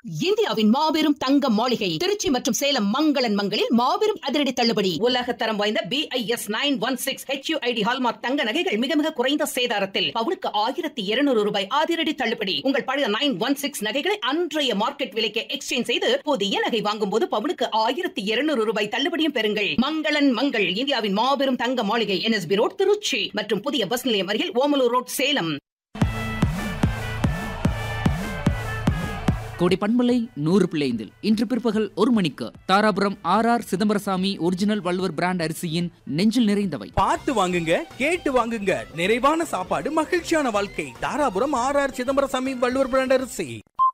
இந்தியாவின் மாபெரும் தங்க மாளிகை திருச்சி மற்றும் சேலம் மங்களன் மங்களில் மாபெரும் அதிரடி தள்ளுபடி உலக தரம் வாய்ந்த B I S nine one six HUID hallmark தங்க நகைகள் மிக மிக குறைந்த சேதாரத்தில் பவுனுக்கு ஆயிரத்தி இருநூறு ரூபாய் அதிரடி தள்ளுபடி உங்கள் பழைய நைன் ஒன் சிக்ஸ் நகைகளை அன்றைய மார்க்கெட் விலைக்கு எக்ஸ்சேஞ்ச் செய்து புதிய நகை வாங்கும் போது பவுனுக்கு ஆயிரத்தி இருநூறு ரூபாய் தள்ளுபடியும் பெறுங்கள் மங்களன் மங்கள் இந்தியாவின் மாபெரும் தங்க மாளிகை என்எஸ்பி ரோட் திருச்சி மற்றும் புதிய பஸ் நிலையம் அருகில் ஓமலூர் ரோட் சேலம் கோடி பண்பலை நூறு பிள்ளைந்தில் இன்று பிற்பகல் ஒரு மணிக்கு Dharapuram R R Chidambarasamy original Valluvar brand அரிசியின் நெஞ்சில் நிறைந்தவை பார்த்து வாங்குங்க கேட்டு வாங்குங்க நிறைவான சாப்பாடு மகிழ்ச்சியான வாழ்க்கை Dharapuram R R Chidambarasamy Valluvar brand அரிசி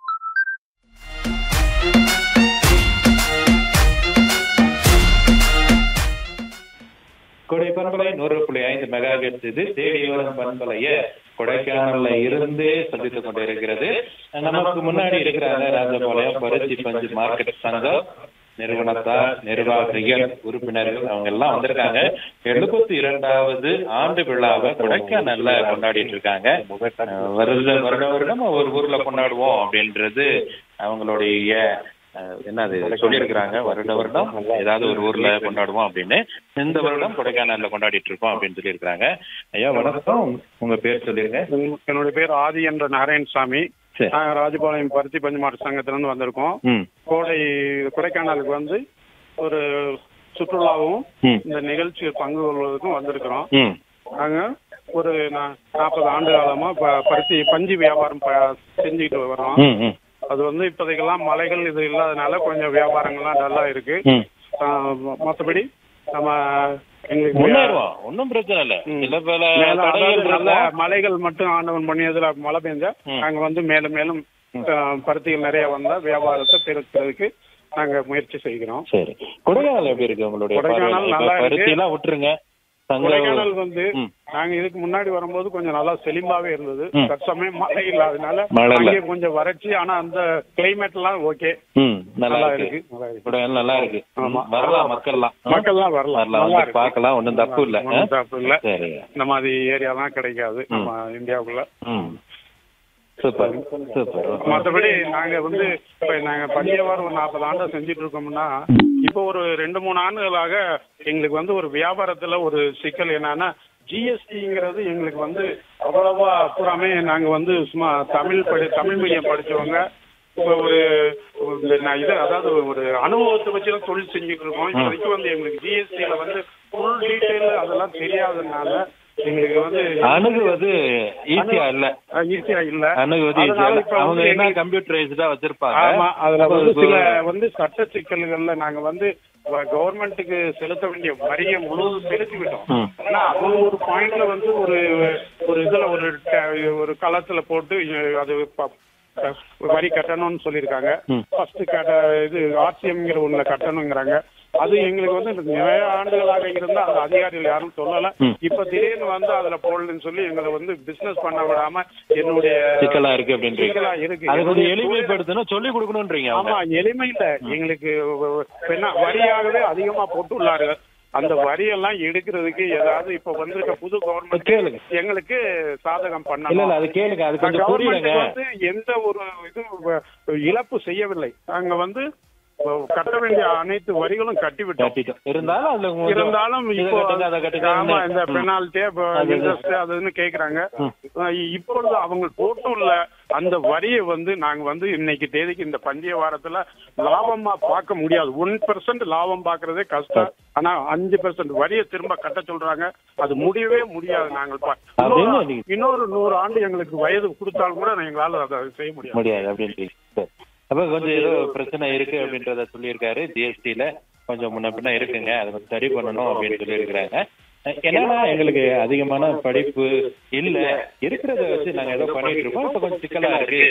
கொடை பண்பலை நூறு புள்ளி ஐந்து மெகா இது தேடி வரும் பண்பலைய கொடைக்கானல்ல இருந்து சந்தித்துக் கொண்டிருக்கிறது நமக்கு முன்னாடி இருக்கிறாங்க ராஜபாளையம் பருத்தி பஞ்சு மார்க்கெட் சங்கம் நிறுவனத்தார் நிர்வாகிகள் உறுப்பினர்கள் அவங்க எல்லாம் வந்திருக்காங்க எழுபத்தி இரண்டாவது ஆண்டு விழாவை கொடைக்கானல்ல கொண்டாடிட்டு இருக்காங்க அஹ் வருட வருட வருடம் ஒரு ஊர்ல கொண்டாடுவோம் அப்படின்றது அவங்களுடைய அஹ், என்னது சொல்லியிருக்கிறாங்க வருட வருடம் ஏதாவது ஒரு ஊர்ல கொண்டாடுவோம் அப்படின்னு இந்த வருடம் கொடைக்கானல்ல கொண்டாடிட்டு இருக்கோம் அப்படின்னு சொல்லியிருக்காங்க ஐயா வணக்கம் உங்க பேர் சொல்லிருங்க என்னுடைய பேர் ஆதி என்ற நாராயணசாமி சரி. நாங்க ராஜபாளையம் பருத்தி பஞ்சுமாட்டு சங்கத்துல இருந்து வந்திருக்கோம் ம் கோடை கொடைக்கானலுக்கு வந்து ஒரு சுற்றுலாவும் ம். இந்த நிகழ்ச்சியில் பங்கு கொள்வதற்கும் வந்திருக்கிறோம் ம் நாங்க ஒரு நாற்பது ஆண்டு காலமா ப- பருத்தி பஞ்சு வியாபாரம் ப- செஞ்சுக்கிட்டு வர்றோம் ம் ம் அது வந்து இப்போதைக்கெல்லாம் மலைகள் இது இல்லாதனால கொஞ்சம் வியாபாரங்கள்லாம் டல்லா இருக்கு ம் ஆஹ் மத்தபடி நம்ம எங்களுக்கு முன்னேறுவோம் ஒன்றும் பிரச்சனை இல்ல ம். சில பல மேல தடைகள் அதாவது நல்ல இருந்தா- மலைகள் மட்டும் ஆண்டவன் பண்ணியதுல மழை பெஞ்சா ம். நாங்க வந்து மேலும் மேலும் அஹ், பருத்திகள் நிறைய வந்தா வியாபாரத்தை பெருக்கிறதுக்கு நாங்க முயற்சி செய்கிறோம் சரி கொடைக்கானல் எப்படி இருக்கு உங்களுடைய கொடைக்கானல் பார்வையில? நல்லா இப்ப இருக்கு. பருத்தி எல்லாம் விட்டுருங்க தங்க கொடைக்கானல் வந்து ம். நாங்க இதுக்கு முன்னாடி வரும்போது கொஞ்சம் நல்லா செழிம்பாவே இருந்தது ம். தற்சமயம் மழை இல்லாதனால மழை இல்ல. அங்கே கொஞ்சம் வறட்சி ஆனா அந்த கிளைமேட் எல்லாம் ஓகே ம் நல்லா நல்லா இருக்கு இருக்கு நல்லா இருக்கு கொடைக்கானல் நல்லா இருக்கு ஆமா. ம், வரலாம் மக்கள்லாம் ம். மக்கள்லாம் வரலாம் வரலாம் நல்லா வந்து இருக்கு. பார்க்கலாம் ஒன்றும் தப்பு இல்ல ஒண்ணும் தப்பு இல்ல சரி இந்த மாதிரி ஏரியாலாம் கிடைக்காது நம்ம இந்தியாவுக்குள்ள ம் சூப்பர் சூப்பர் மற்றபடி நாங்க வந்து இப்ப நாங்க பள்ளியவாரம் ஒரு நாற்பது ஆண்டா செஞ்சுட்டு இருக்கோம்னா இப்போ ஒரு ரெண்டு மூணு ஆண்டுகளாக எங்களுக்கு வந்து ஒரு வியாபாரத்துல ஒரு சிக்கல் என்னன்னா ஜிஎஸ்டிங்கிறது எங்களுக்கு வந்து அவ்வளவா பூராமே நாங்க வந்து சும்மா தமிழ் படி தமிழ் மீடியம் படிச்சவங்க இப்போ ஒரு ஒரு இந்த நான் இது அதாவது ஒரு அனுபவத்தை வச்சு தான் தொழில் செஞ்சுட்டு இருக்கோம் இப்போதைக்கு வந்து எங்களுக்கு ஜிஎஸ்டியில வந்து ஃபுல் டீட்டெயில் அதெல்லாம் தெரியாததுனால எங்களுக்கு வந்து அணுகுவது ஈஸியா இல்ல ஈஸியா இல்ல அணுகுவது ஈஸியா அதனால இல்ல இப்ப அவங்க வந்து என்ன எங்களுக்கு- கம்ப்யூட்டரைஸ்டா வச்சிருப்பாங்க ஆமா அதுல அப்ப வந்து இப்போ- சில வந்து சட்ட சிக்கல்கள்ல நாங்க வந்து கவர்மெண்ட்டுக்கு செலுத்த வேண்டிய வரியை முழுவதும் செலுத்தி விட்டோம் ம். ஆனா அது ஒரு பாயிண்ட்ல வந்து ஒரு ஒரு இதுல ஒரு ட- ஒரு களத்துல போட்டு இ- அது ப- ப- வரி கட்டணும்னு சொல்லியிருக்காங்க ம். ஃபர்ஸ்ட் கட்ட இது ஆர்சிஎம்ங்கிற ஒண்ணுல கட்டணுங்கிறாங்க அது எங்களுக்கு வந்து நிறைய ஆண்டுகளாக இருந்தா அந்த அதிகாரிகள் யாரும் சொல்லல ம். இப்ப திடீர்னு வந்து அதுல போடலன்னு சொல்லி எங்களை வந்து பிசினஸ் பண்ண விடாம என்னுடைய சிக்கலா இருக்கு அப்படின்றீங்க சிக்கலா இருக்கு அது கொஞ்சம் என்னுடைய எளிமைப்படுத்தணும் சொல்லி கொடுக்கணும்ன்றீங்க அவங்க ஆமா எளிமை இல்ல எங்களுக்கு என்ன வரியாகவே அதிகமா போட்டுள்ளார்கள் அந்த வரியெல்லாம் எடுக்கிறதுக்கு ஏதாவது இப்ப வந்திருக்க புது கவர்மெண்ட் கேளுங்க. எங்களுக்கு சாதகம் இல்ல இல்ல பண்ணணும் அது கேளுங்க அது கொஞ்சம் கவர்மெண்ட் புரியலங்க வந்து எந்த ஒரு இது வ- இழப்பு செய்யவில்லை நாங்க வந்து கட்ட வேண்டிய அனைத்து வரிகளும் கட்டிவிட்டோம் கட்டிட்டோம் இருந்தாலும் அதுல கொஞ்சம் இருந்தாலும் இதை இப்போ கட்டுங்க, அதை கட்டுங்க. ஆமா இந்த ம். பெனால்டி அது- இன்ட்ரெஸ்ட் அதுன்னு கேக்குறாங்க ம். அஹ் இப்பொழுது அவங்க போட்டுள்ள அந்த வரியை வந்து நாங்க வந்து இன்னைக்கு தேதிக்கு இந்த பஞ்சய வாரத்துல லாபமா பார்க்க முடியாது ஒன் பெர்சன்ட் லாபம் பார்க்கறதே கஷ்டம் ஆனா அஞ்சு பெர்சன்ட் வரியை திரும்ப கட்ட சொல்றாங்க அது முடியவே முடியாது நாங்கள் பா- அப்படின்னு இன்னொரு- நீங்க- இன்னொரு நூறு ஆண்டு எங்களுக்கு வயது கொடுத்தாலும் கூட எங்களால அதை செய்ய முடியாது முடியாது அப்படின்றீங்க சரி. அப்ப கொஞ்சம் ஏதோ பிரச்சனை இருக்கு அப்படின்றத சொல்லியிருக்காரு ஜிஎஸ்டில கொஞ்சம் முன்ன பின்ன இருக்குங்க அதை கொஞ்சம் சரி பண்ணணும் அப்படின்னு சொல்லியிருக்கிறாங்க என்னன்னா எங்களுக்கு அதிகமான படிப்பு இல்ல இருக்கிறத வச்சு நாங்க ஏதோ பண்ணிட்டு இருக்கோம் இப்ப கொஞ்சம் சிக்கலா இருக்கு